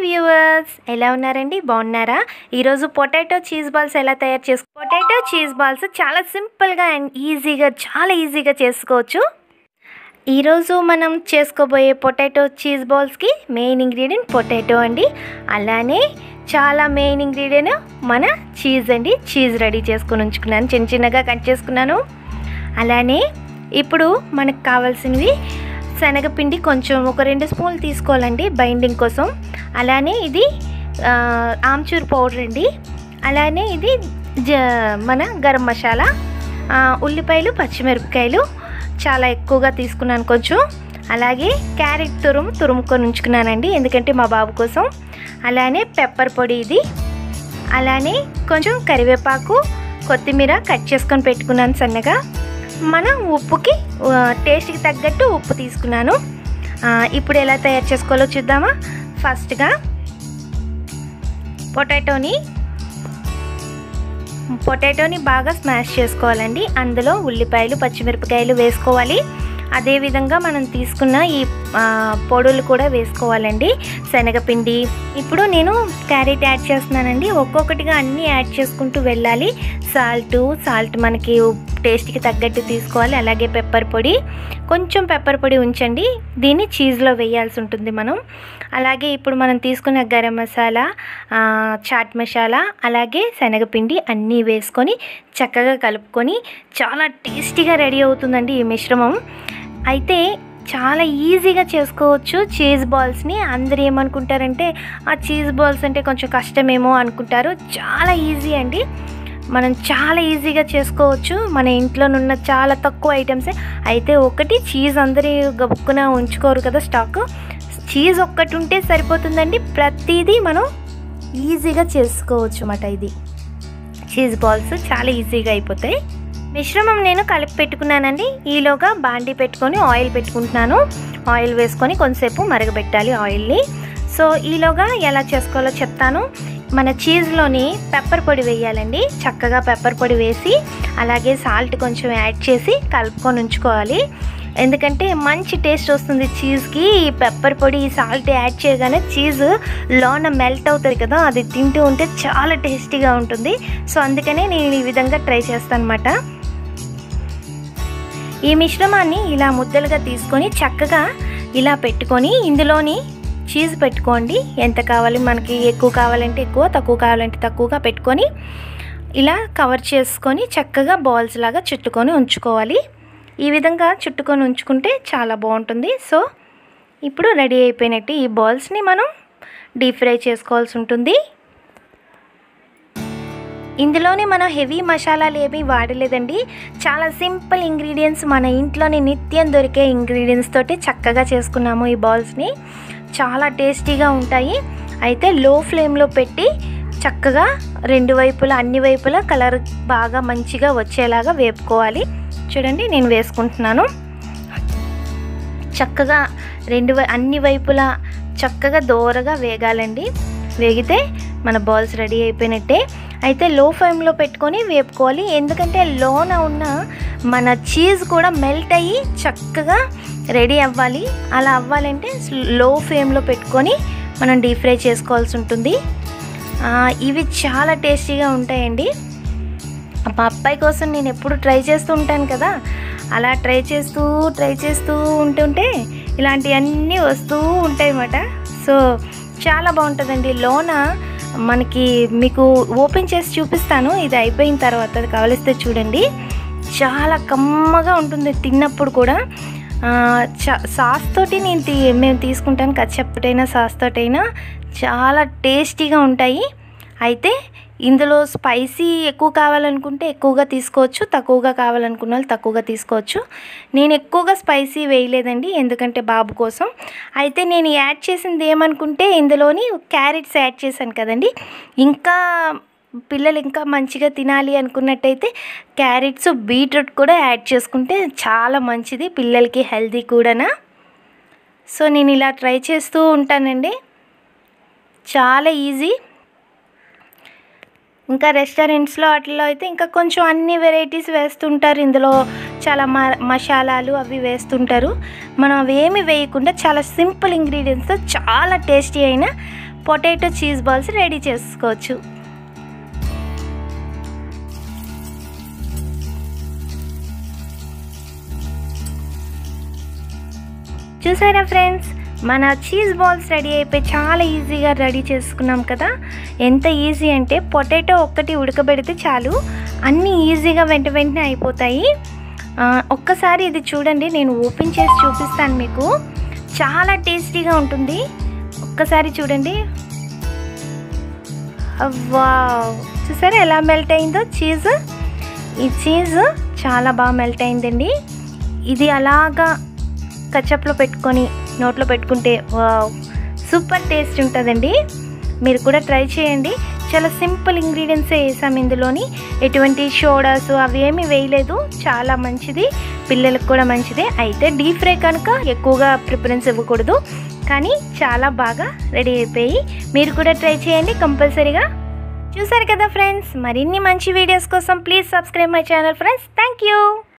viewers ఎలా ఉన్నారండి బాగున్నారా ఈరోజు పొటాటో చీజ్ బాల్స్ ఎలా తయారు చేసుకో పొటాటో చీజ్ బాల్స్ చాలా సింపుల్గా అండ్ ఈజీగా చాలా ఈజీగా చేసుకోవచ్చు ఈరోజు మనం చేసుకోబోయే పొటాటో చీజ్ బాల్స్కి మెయిన్ ఇంగ్రీడియంట్ పొటాటో అండి అలానే చాలా మెయిన్ ఇంగ్రీడియంట్ మన చీజ్ అండి చీజ్ రెడీ చేసుకుని ఉంచుకున్నాను చిన్న చిన్నగా కట్ చేసుకున్నాను అలానే ఇప్పుడు మనకు కావాల్సినవి శనగపిండి కొంచెం ఒక రెండు స్పూన్లు తీసుకోవాలండి బైండింగ్ కోసం అలానే ఇది ఆ, ఆమ్చూర్ పౌడర్ అండి అలానే ఇది జ మన గరం మసాలా ఆ, ఉల్లిపాయలు పచ్చిమిరపకాయలు చాలా ఎక్కువగా తీసుకున్నాను కొంచెం అలాగే క్యారెట్ తురుము తురుముకొని ఉంచుకున్నానండి ఎందుకంటే మా బాబు కోసం అలానే పెప్పర్ పొడి ఇది అలానే కొంచెం కరివేపాకు కొత్తిమీర కట్ చేసుకొని పెట్టుకున్నాను సన్నగా మనం ఉప్పుకి ఆ, టేస్ట్కి తగ్గట్టు ఉప్పు తీసుకున్నాను ఆ, ఇప్పుడు ఎలా తయారు చేసుకోవాలో చూద్దామా ఫస్ట్గా పొటాటోని పొటాటోని బాగా స్మాష్ చేసుకోవాలండి అందులో ఉల్లిపాయలు పచ్చిమిరపకాయలు వేసుకోవాలి అదేవిధంగా మనం తీసుకున్న ఈ ఆ, పొడులు కూడా వేసుకోవాలండి శనగపిండి ఇప్పుడు నేను క్యారెట్ యాడ్ చేస్తున్నానండి ఒక్కొక్కటిగా అన్నీ యాడ్ చేసుకుంటూ వెళ్ళాలి సాల్ట్ సాల్ట్ మనకి టేస్ట్కి తగ్గట్టు తీసుకోవాలి అలాగే పెప్పర్ పొడి కొంచెం పెప్పర్ పొడి ఉంచండి దీన్ని చీజ్లో వేయాల్సి ఉంటుంది మనం అలాగే ఇప్పుడు మనం తీసుకున్న గరం మసాలా ఆ, చాట్ మసాలా అలాగే శనగపిండి అన్నీ వేసుకొని చక్కగా కలుపుకొని చాలా టేస్టీగా రెడీ అవుతుందండి ఈ మిశ్రమం అయితే చాలా ఈజీగా చేసుకోవచ్చు చీజ్ బాల్స్ని అందరు ఏమనుకుంటారంటే ఆ చీజ్ బాల్స్ అంటే కొంచెం కష్టమేమో అనుకుంటారు చాలా ఈజీ అండి మనం చాలా ఈజీగా చేసుకోవచ్చు మన ఇంట్లోనున్న చాలా తక్కువ ఐటమ్సే అయితే ఒకటి చీజ్ అందరి గబుక్కున ఉంచుకోరు కదా స్టాక్ చీజ్ ఒక్కటి ఉంటే సరిపోతుందండి ప్రతిదీ మనం ఈజీగా చేసుకోవచ్చు అన్నమాట ఇది చీజ్ బాల్స్ చాలా ఈజీగా అయిపోతాయి మిశ్రమం నేను కలిపి పెట్టుకున్నానండి ఈలోగా బాండీ పెట్టుకొని ఆయిల్ పెట్టుకుంటున్నాను ఆయిల్ వేసుకొని కొంతసేపు మరగబెట్టాలి ఆయిల్ని సో ఈలోగా ఎలా చేసుకోవాలో చెప్తాను మన చీజ్లోని పెప్పర్ పొడి వేయాలండి చక్కగా పెప్పర్ పొడి వేసి అలాగే సాల్ట్ కొంచెం యాడ్ చేసి కలుపుకొని ఉంచుకోవాలి ఎందుకంటే మంచి టేస్ట్ వస్తుంది చీజ్కి ఈ పెప్పర్ పొడి ఈ సాల్ట్ యాడ్ చేయగానే చీజ్ లోన మెల్ట్ అవుతుంది కదా అది తింటూ ఉంటే చాలా టేస్టీగా ఉంటుంది సో అందుకనే నేను ఈ విధంగా ట్రై చేస్తాను అనమాట ఈ మిశ్రమాన్ని ఇలా ముద్దలుగా తీసుకొని చక్కగా ఇలా పెట్టుకొని ఇందులోని చీజ్ పెట్టుకోండి ఎంత కావాలి మనకి ఎక్కువ కావాలంటే ఎక్కువ తక్కువ కావాలంటే తక్కువగా పెట్టుకొని ఇలా కవర్ చేసుకొని చక్కగా బాల్స్ లాగా చుట్టుకొని ఉంచుకోవాలి ఈ విధంగా చుట్టుకొని ఉంచుకుంటే చాలా బాగుంటుంది సో ఇప్పుడు రెడీ అయిపోయినట్టు ఈ బాల్స్ని మనం డీప్ ఫ్రై చేసుకోవాల్సి ఉంటుంది ఇందులోనే మనం హెవీ మసాలాలు ఏమీ వాడలేదండి చాలా సింపుల్ ఇంగ్రీడియంట్స్ మన ఇంట్లోని నిత్యం దొరికే ఇంగ్రీడియంట్స్ తోటి చక్కగా చేసుకున్నాము ఈ బాల్స్ని చాలా టేస్టీగా ఉంటాయి అయితే లో ఫ్లేమ్లో పెట్టి చక్కగా రెండు వైపులా అన్ని వైపులా కలర్ బాగా మంచిగా వచ్చేలాగా వేపుకోవాలి చూడండి నేను వేసుకుంటున్నాను చక్కగా రెండు వై అన్ని వైపులా చక్కగా దోరగా వేగాలండి వేగితే మన బాల్స్ రెడీ అయిపోయినట్టే అయితే లో ఫ్లేమ్లో పెట్టుకొని వేపుకోవాలి ఎందుకంటే లోన ఉన్న మన చీజ్ కూడా మెల్ట్ అయ్యి చక్కగా రెడీ అవ్వాలి అలా అవ్వాలంటే లో ఫ్లేమ్లో పెట్టుకొని మనం డీప్ ఫ్రై చేసుకోవాల్సి ఉంటుంది ఆ, ఇవి చాలా టేస్టీగా ఉంటాయండి మా అబ్బాయి కోసం నేను ఎప్పుడు ట్రై చేస్తూ ఉంటాను కదా అలా ట్రై చేస్తూ ట్రై చేస్తూ ఉంటుంటే ఇలాంటివన్నీ వస్తూ ఉంటాయి అన్నమాట సో చాలా బాగుంటుందండి లోన మనకి మీకు ఓపెన్ చేసి చూపిస్తాను ఇది అయిపోయిన తర్వాత అది కావలిస్తే చూడండి చాలా కమ్మగా ఉంటుంది తిన్నప్పుడు కూడా ఆ, చ సాస్ తోటి నేను తీ మేము తీసుకుంటాను కచ్చప్పటైనా సాస్ తోటైనా చాలా టేస్టీగా ఉంటాయి అయితే ఇందులో స్పైసీ ఎక్కువ కావాలనుకుంటే ఎక్కువగా తీసుకోవచ్చు తక్కువగా కావాలనుకున్న వాళ్ళు తక్కువగా తీసుకోవచ్చు నేను ఎక్కువగా స్పైసీ వేయలేదండి ఎందుకంటే బాబు కోసం అయితే నేను యాడ్ చేసింది ఏమనుకుంటే ఇందులోని క్యారెట్స్ యాడ్ చేశాను కదండి ఇంకా పిల్లలు ఇంకా మంచిగా తినాలి అనుకున్నట్టయితే క్యారెట్స్ బీట్రూట్ కూడా యాడ్ చేసుకుంటే చాలా మంచిది పిల్లలకి హెల్తీ కూడానా సో నేను ఇలా ట్రై చేస్తూ ఉంటానండి చాలా ఈజీ ఇంకా రెస్టారెంట్స్లో వాటిలో అయితే ఇంకా కొంచెం అన్ని వెరైటీస్ వేస్తుంటారు ఇందులో చాలా మ మసాలాలు అవి వేస్తుంటారు మనం అవి ఏమి వేయకుండా చాలా సింపుల్ ఇంగ్రీడియంట్స్తో చాలా టేస్టీ అయిన పొటాటో చీజ్ బాల్స్ రెడీ చేసుకోవచ్చు చూసారా ఫ్రెండ్స్ మన చీజ్ బాల్స్ రెడీ అయిపోయి చాలా ఈజీగా రెడీ చేసుకున్నాం కదా ఎంత ఈజీ అంటే పొటాటో ఒక్కటి ఉడకబెడితే చాలు అన్నీ ఈజీగా వెంట వెంటనే అయిపోతాయి ఆ, ఒక్కసారి ఇది చూడండి నేను ఓపెన్ చేసి చూపిస్తాను మీకు చాలా టేస్టీగా ఉంటుంది ఒక్కసారి చూడండి వావ్ చూసారా ఎలా మెల్ట్ అయిందో చీజ్ ఈ చీజ్ చాలా బాగా మెల్ట్ అయిందండి ఇది అలాగా కచ్చప్లో పెట్టుకొని నోట్లో పెట్టుకుంటే వావ్ సూపర్ టేస్ట్ ఉంటుందండి మీరు కూడా ట్రై చేయండి చాలా సింపుల్ ఇంగ్రీడియంట్సే వేసాం ఇందులోని ఎటువంటి సోడాస్ అవి ఏమీ వేయలేదు చాలా మంచిది పిల్లలకు కూడా మంచిదే అయితే డీప్ ఫ్రై కనుక ఎక్కువగా ప్రిఫరెన్స్ ఇవ్వకూడదు కానీ చాలా బాగా రెడీ అయిపోయి మీరు కూడా ట్రై చేయండి కంపల్సరీగా చూసారు కదా ఫ్రెండ్స్ మరిన్ని మంచి వీడియోస్ కోసం please subscribe my channel friends thank you